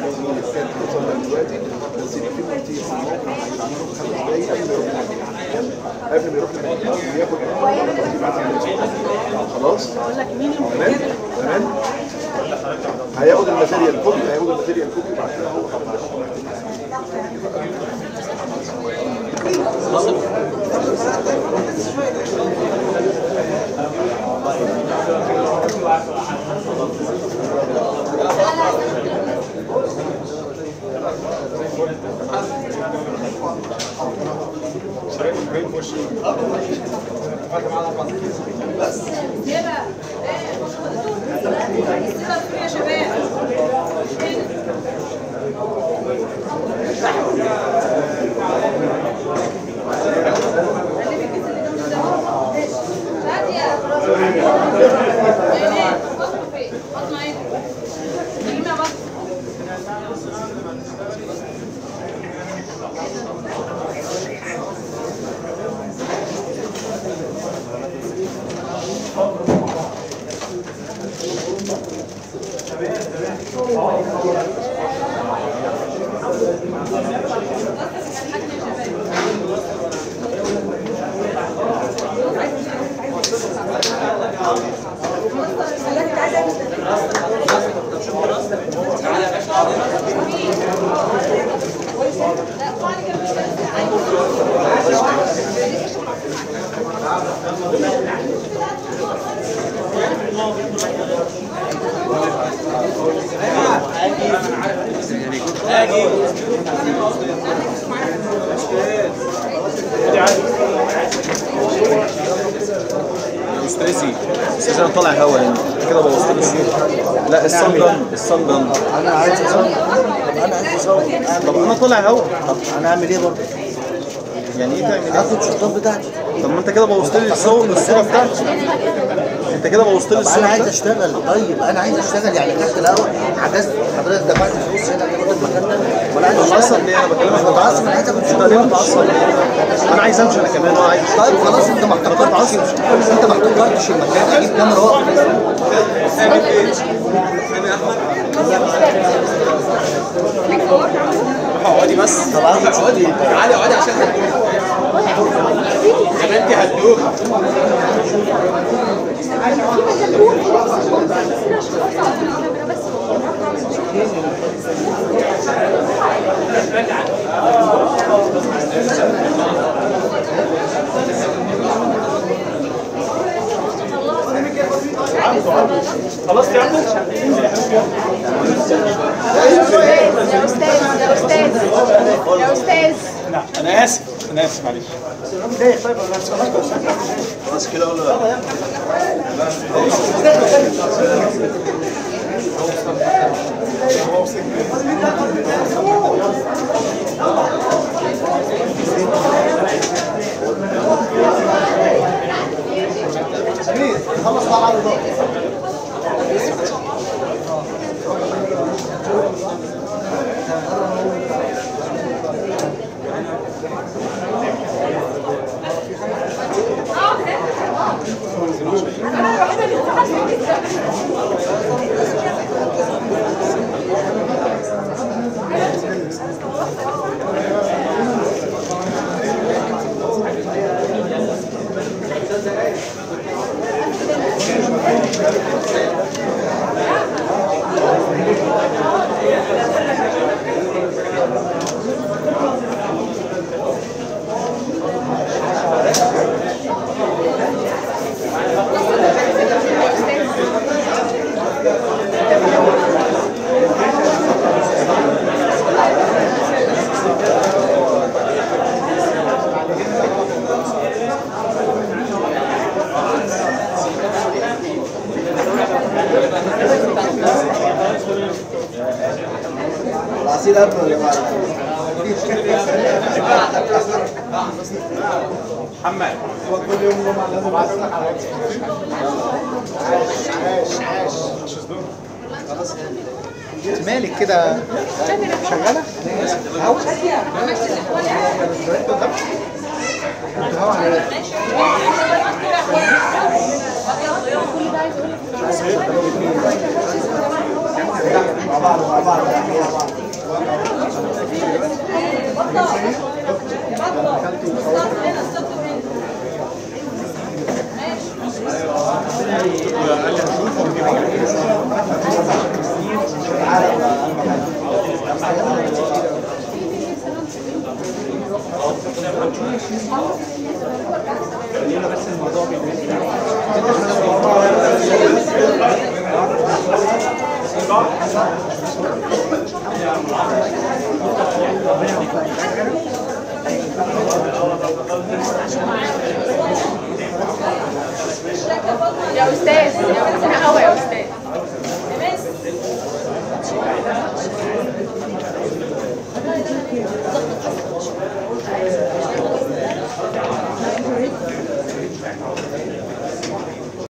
المين الثالث اللي وصلنا دلوقتي بس دي في ترتيب الموقع هيتعملوا في خمس دقايق قبل ما يروح للمكان قبل ما يروح للمكان وياخد ترتيب عدد خلاص تمام تمام هياخد الماتيريال كوبي هياخد الماتيريال كوبي بعد كده هو يبقى يا شباب شادية ايه بطل فين بطل ايه نجيب يا بطل يا استاذي استاذ انا طالع هوا هنا كده بوظت لي الصوره لا الصن جن الصن جن انا عايز اصور طب انا عايز اصور طب انا طالع هوا طب انا اعمل ايه برضه؟ يعني ايه تعمل ايه؟ اخد الشطاب بتاعتي طب ما انت كده بوظت لي الصور الصوره بتاعتي انت كده بوظت لي طب الصوره انا عايز بتاعتي اشتغل طيب انا عايز اشتغل يعني تحت الهوا حجزت حضرتك دفعت فلوس هنا تاخد المكان ده وانا عايز اشتغل متعصب ليه انا بكلمك مش متعصب انا عايز اخد انت ليه شغل متعصب ليه؟ انا عايز امشي انا كمان وانا عايز طيب خلاص انت ما احتكرتش انت ما احتكرتش المكان اجيب كاميرا واقف اقعدي بس طب عايز اقعدي تعالي اقعدي عشان هتدوخ يا بنتي هتدوخ يا استاذ يا استاذ يا استاذ انا اسف انا اسف معلش خلاص كده ولا العصير قبل يا جماعه محمد كل يوم جمعه لازم اقول لك على عاش عاش عاش مالك كده شغاله؟ مع بعض مع بعض مع بعض يا استاذ يا استاذ قوي يا استاذ